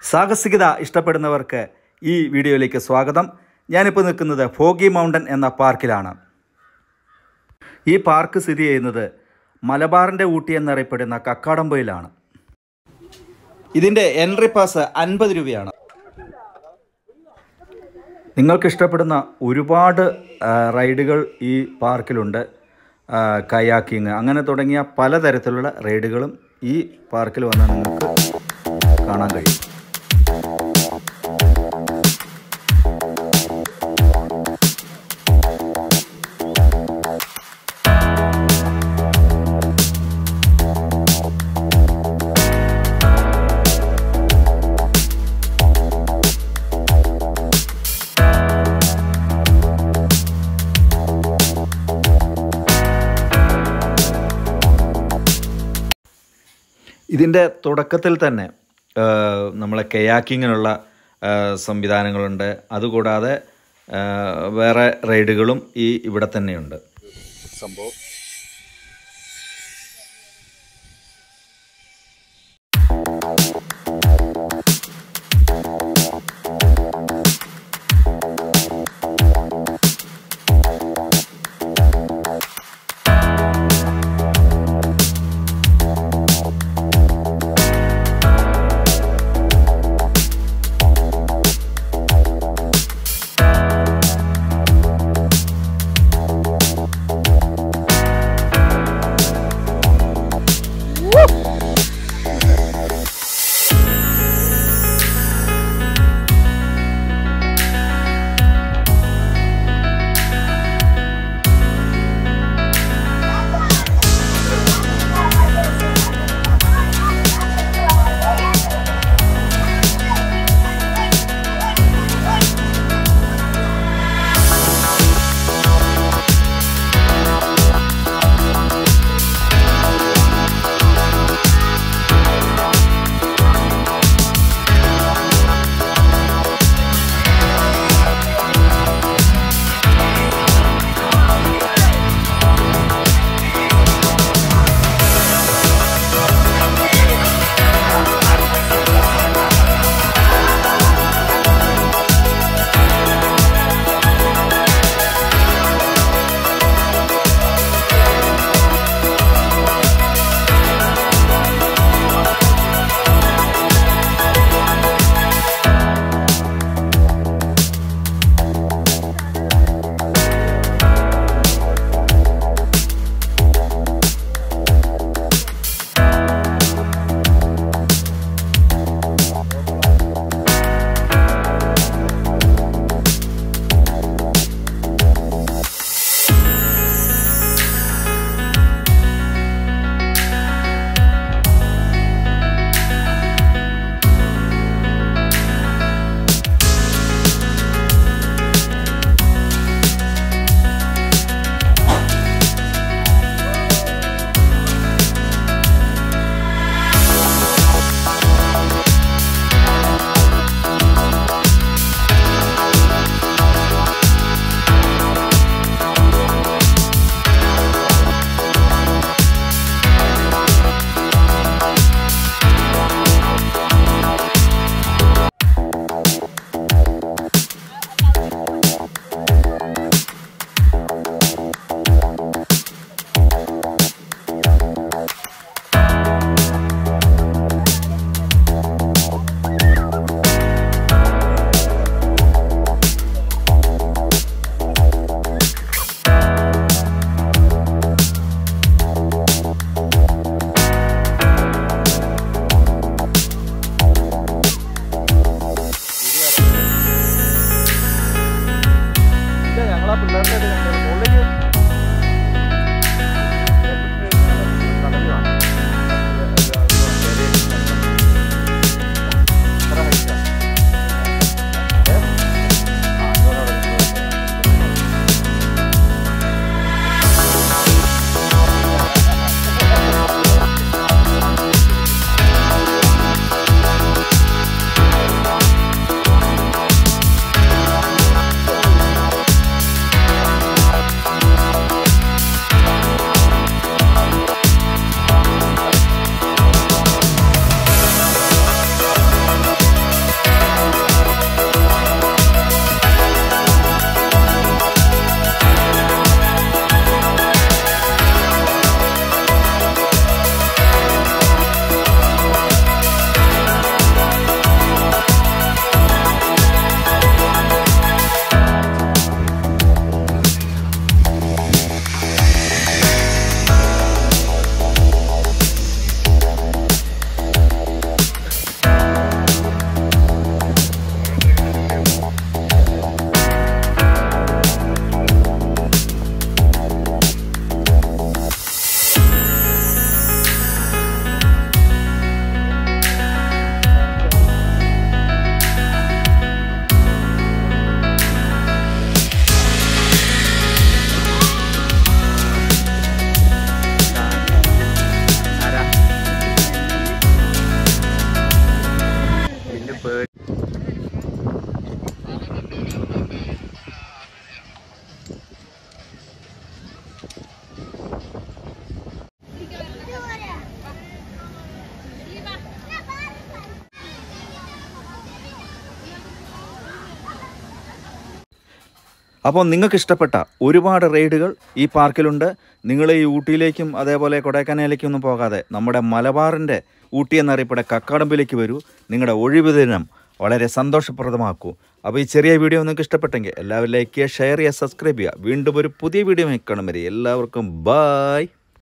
സാഹസികത ഇഷ്ടപ്പെടുന്നവർക്ക് ഈ വീഡിയോയിലേക്ക് സ്വാഗതം ഞാനിപ്പോൾ നിൽക്കുന്നത് ഫോഗി മൗണ്ടൻ എന്ന പാർക്കിലാണ് ഈ പാർക്ക് സ്ഥിതി ചെയ്യുന്നത് മലബാറിൻ്റെ ഊട്ടി എന്നറിയപ്പെടുന്ന കക്കാടംപൊയിലാണ് ഇതിൻ്റെ എൻട്രി പാസ് അൻപത് രൂപയാണ് നിങ്ങൾക്ക് ഇഷ്ടപ്പെടുന്ന ഒരുപാട് ആ, റൈഡുകൾ ഈ പാർക്കിലുണ്ട് ആ, കയാക്കിങ് അങ്ങനെ തുടങ്ങിയ പലതരത്തിലുള്ള റൈഡുകളും ഈ പാർക്കിൽ വന്നാൽ നിങ്ങൾക്ക് കാണാൻ കഴിയും ഇതിൻ്റെ തുടക്കത്തിൽ തന്നെ ആ, നമ്മളെ കയാക്കിങ്ങിനുള്ള ആ, സംവിധാനങ്ങളുണ്ട് അതുകൂടാതെ ആ, വേറെ റൈഡുകളും ഈ ഇവിടെ തന്നെയുണ്ട് സംഭവം തണുപ്പ് അപ്പോൾ നിങ്ങൾക്ക് ഇഷ്ടപ്പെട്ട ഒരുപാട് റൈഡുകൾ ഈ പാർക്കിലുണ്ട് നിങ്ങൾ ഈ ഊട്ടിയിലേക്കും അതേപോലെ കൊടൈക്കനാലിലേക്കും ഒന്നും പോകാതെ നമ്മുടെ മലബാറിൻ്റെ ഊട്ടി എന്നറിയപ്പെട്ട കക്കാടമ്പിലേക്ക് വരൂ നിങ്ങളുടെ ഒഴിവ് ദിനം വളരെ സന്തോഷപ്രദമാക്കൂ അപ്പോൾ ഈ ചെറിയ വീഡിയോ നിങ്ങൾക്ക് ഇഷ്ടപ്പെട്ടെങ്കിൽ എല്ലാവരും ലൈക്ക് ചെയ്യുക ഷെയർ ചെയ്യുക സബ്സ്ക്രൈബ് ചെയ്യുക വീണ്ടും ഒരു പുതിയ വീഡിയോ കാണും വരെ എല്ലാവർക്കും ബായ്